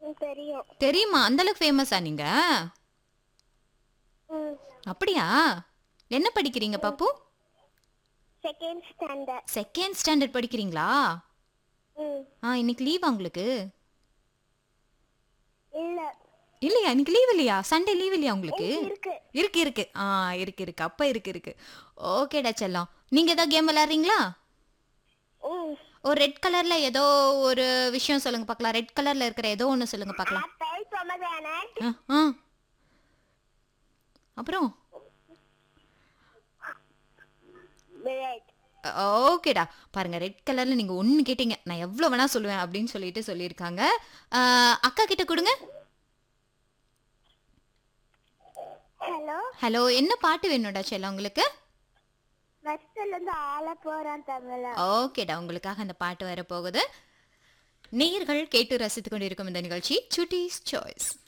ம், தெரியும் தெரியுமா அந்த அளவுக்கு ஃபேமஸா நீங்க ம் அப்படியா என்ன படிக்கிறீங்க பாப்பு செகண்ட் ஸ்டாண்டர்ட் செகண்ட் ஸ்டாண்டர்ட் படிக்கிறீங்களா ம் ஆ இன்னைக்கு லீவா உங்களுக்கு இல்ல இல்லையா இன்னைக்கு லீவ் இல்லையா சண்டே லீவ் இல்லையா உங்களுக்கு இருக்கு இருக்கு இருக்கு ஆ இருக்கு இருக்கு அப்ப இருக்கு இருக்கு ஓகேடா செல்லம் நீங்க ஏதாவது கேம் விளையாடுறீங்களா ம் ஒரு ரெட் கலர்ல ஏதோ ஒரு விஷயம் சொல்லுங்க பார்க்கலாம் ரெட் கலர்ல இருக்கிற ஏதோ ஒன்று சொல்லுங்க பார்க்கலாம் ஆப்பிள் பொமகிரானட் ஆ, ஆ அப்புறம் பிரெட் ஓகேடா பாருங்க ரெட் கலர்ல நீங்க ஒன்னு கேட்டீங்க நான் எவ்வளவு வேணா சொல்லுவேன் அப்படின்னு சொல்லிட்டு சொல்லியிருக்காங்க ஆ, அக்கா கிட்ட கொடுங்க ஹலோ ஹலோ என்ன பாட்டு வேணும்டா செல்லம் உங்களுக்கு பஸ்ல இருந்து ஆள போறான் தமிழா ஓகேடா உங்களுக்காக அந்த பாட்டு வர போகுது நேயர்கள் கேட்டு ரசித்துக் கொண்டிருக்கும் இந்த நிகழ்ச்சி சுட்டீஸ் சாய்ஸ்